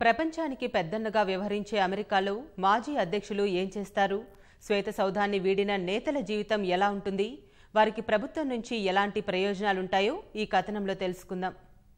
ప్రపంచానికి పెద్దన్నగా వ్యవహరించే అమెరికాలో మాజీ అధ్యక్షులు ఏం చేస్తారు శ్వేత సౌధాన్ని వీడిన నేతల జీవితం ఎలా ఉంటుంది వారికి ప్రభుత్వం నుంచి ఎలాంటి ప్రయోజనాలుంటాయో ఈ కథనంలో తెలుసుకుందాం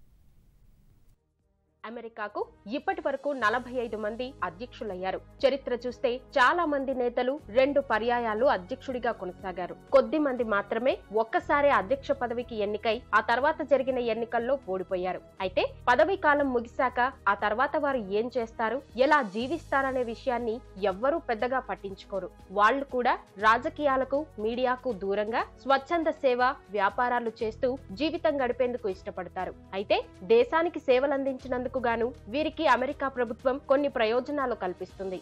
అమెరికాకు ఇప్పటి వరకు నలభై ఐదు మంది అధ్యక్షులయ్యారు చరిత్ర చూస్తే చాలా మంది నేతలు రెండు పర్యాయాలు అధ్యక్షుడిగా కొనసాగారు కొద్ది మంది మాత్రమే ఒక్కసారి అధ్యక్ష పదవికి ఎన్నికై ఆ తర్వాత జరిగిన ఎన్నికల్లో ఓడిపోయారు అయితే పదవీ కాలం ముగిశాక ఆ తర్వాత వారు ఏం చేస్తారు ఎలా జీవిస్తారనే విషయాన్ని ఎవ్వరూ పెద్దగా పట్టించుకోరు వాళ్ళు కూడా రాజకీయాలకు మీడియాకు దూరంగా స్వచ్ఛంద సేవ వ్యాపారాలు చేస్తూ జీవితం గడిపేందుకు ఇష్టపడతారు అయితే దేశానికి సేవలందించినందుకు గాను వీరికి అమెరికా ప్రభుత్వం కొన్ని ప్రయోజనాలు కల్పిస్తుంది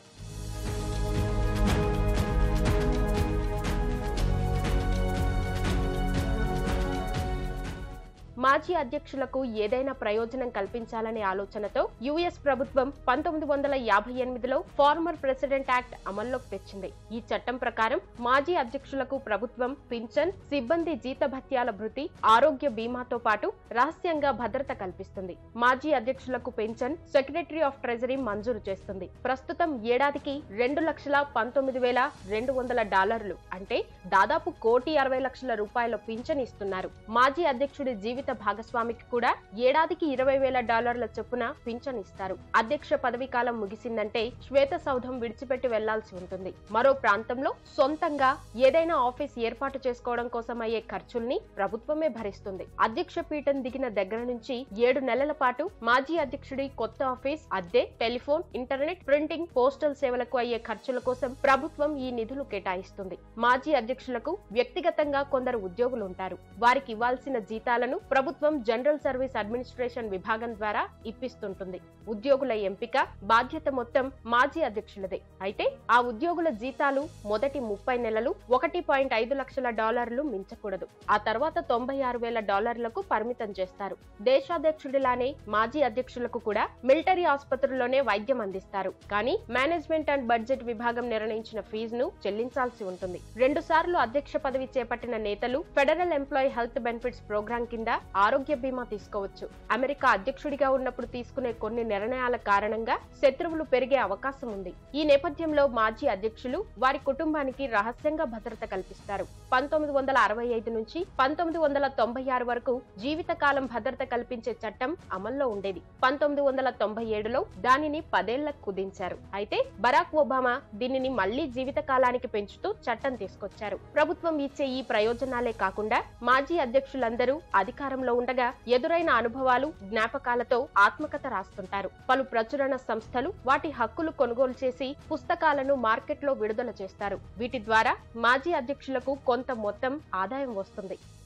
మాజీ అధ్యక్షులకు ఏదైనా ప్రయోజనం కల్పించాలనే ఆలోచనతో యుఎస్ ప్రభుత్వం పంతొమ్మిది వందల యాభై ఎనిమిదిలో ఫార్మర్ ప్రెసిడెంట్ యాక్ట్ అమల్లోకి తెచ్చింది ఈ చట్టం ప్రకారం మాజీ అధ్యక్షులకు ప్రభుత్వం పింఛన్ సిబ్బంది జీతభత్యాల భృతి ఆరోగ్య బీమాతో పాటు రహస్యంగా భద్రత కల్పిస్తుంది మాజీ అధ్యక్షులకు పెన్షన్ సెక్రటరీ ఆఫ్ ట్రెజరీ మంజూరు చేస్తుంది ప్రస్తుతం ఏడాదికి రెండు లక్షల పంతొమ్మిది వేల రెండు వందల డాలర్లు అంటే దాదాపు కోటి అరవై లక్షల రూపాయల పింఛన్ ఇస్తున్నారు మాజీ అధ్యక్షుడి జీవిత భాగస్వామికి కూడా ఏడాదికి ఇరవై వేల డాలర్ల చొప్పున పింఛన్ ఇస్తారు అధ్యక్ష పదవీ కాలం ముగిసిందంటే శ్వేత సౌధం విడిచిపెట్టి వెళ్లాల్సి ఉంటుంది మరో ప్రాంతంలో సొంతంగా ఏదైనా ఆఫీస్ ఏర్పాటు చేసుకోవడం కోసం అయ్యే ఖర్చుల్ని ప్రభుత్వమే భరిస్తుంది అధ్యక్ష పీఠం దిగిన దగ్గర నుంచి ఏడు నెలల పాటు మాజీ అధ్యక్షుడి కొత్త ఆఫీస్ అద్దె టెలిఫోన్ ఇంటర్నెట్ ప్రింటింగ్ పోస్టల్ సేవలకు అయ్యే ఖర్చుల కోసం ప్రభుత్వం ఈ నిధులు కేటాయిస్తుంది మాజీ అధ్యక్షులకు వ్యక్తిగతంగా కొందరు ఉద్యోగులు ఉంటారు వారికి ఇవ్వాల్సిన జీతాలను ప్రభుత్వం జనరల్ సర్వీస్ అడ్మినిస్ట్రేషన్ విభాగం ద్వారా ఇప్పిస్తుంటుంది ఉద్యోగుల ఎంపిక బాధ్యత మొత్తం మాజీ అధ్యక్షులదే అయితే ఆ ఉద్యోగుల జీతాలు మొదటి ముప్పై నెలలు ఒకటి పాయింట్ ఐదు లక్షల డాలర్లు మించకూడదు ఆ తర్వాత తొంభై ఆరు వేల డాలర్లకు పరిమితం చేస్తారు దేశాధ్యక్షుడిలానే మాజీ అధ్యక్షులకు కూడా మిలిటరీ ఆసుపత్రుల్లోనే వైద్యం అందిస్తారు కానీ మేనేజ్మెంట్ అండ్ బడ్జెట్ విభాగం నిర్ణయించిన ఫీజును చెల్లించాల్సి ఉంటుంది రెండు సార్లు అధ్యక్ష పదవి చేపట్టిన నేతలు federal employee health benefits program కింద ఆరోగ్య బీమా తీసుకోవచ్చు అమెరికా అధ్యక్షుడిగా ఉన్నప్పుడు తీసుకునే కొన్ని నిర్ణయాల కారణంగా శత్రువులు పెరిగే అవకాశం ఉంది ఈ నేపథ్యంలో మాజీ అధ్యక్షులు వారి కుటుంబానికి రహస్యంగా భద్రత కల్పిస్తారు పంతొమ్మిది వందల అరవై ఐదు నుంచి పంతొమ్మిది వందల తొంభై ఆరు వరకు జీవితకాలం భద్రత కల్పించే చట్టం అమల్లో ఉండేది పంతొమ్మిది వందల తొంభై ఏడులో దానిని పదేళ్లకు కుదించారు అయితే బరాక్ ఒబామా దీనిని మళ్లీ జీవితకాలానికి పెంచుతూ చట్టం తీసుకొచ్చారు ప్రభుత్వం ఇచ్చే ఈ ప్రయోజనాలే కాకుండా మాజీ అధ్యక్షులందరూ అధికారంలో ఉండగా ఎదురైన అనుభవాలు జ్ఞాపకాలతో ఆత్మకథ రాస్తుంటారు పలు ప్రచురణ సంస్థలు వాటి హక్కులు కొనుగోలు చేసి పుస్తకాలను మార్కెట్లో విడుదల చేస్తారు వీటి ద్వారా మాజీ అధ్యక్షులకు కొంత మొత్తం ఆదాయం వస్తుంది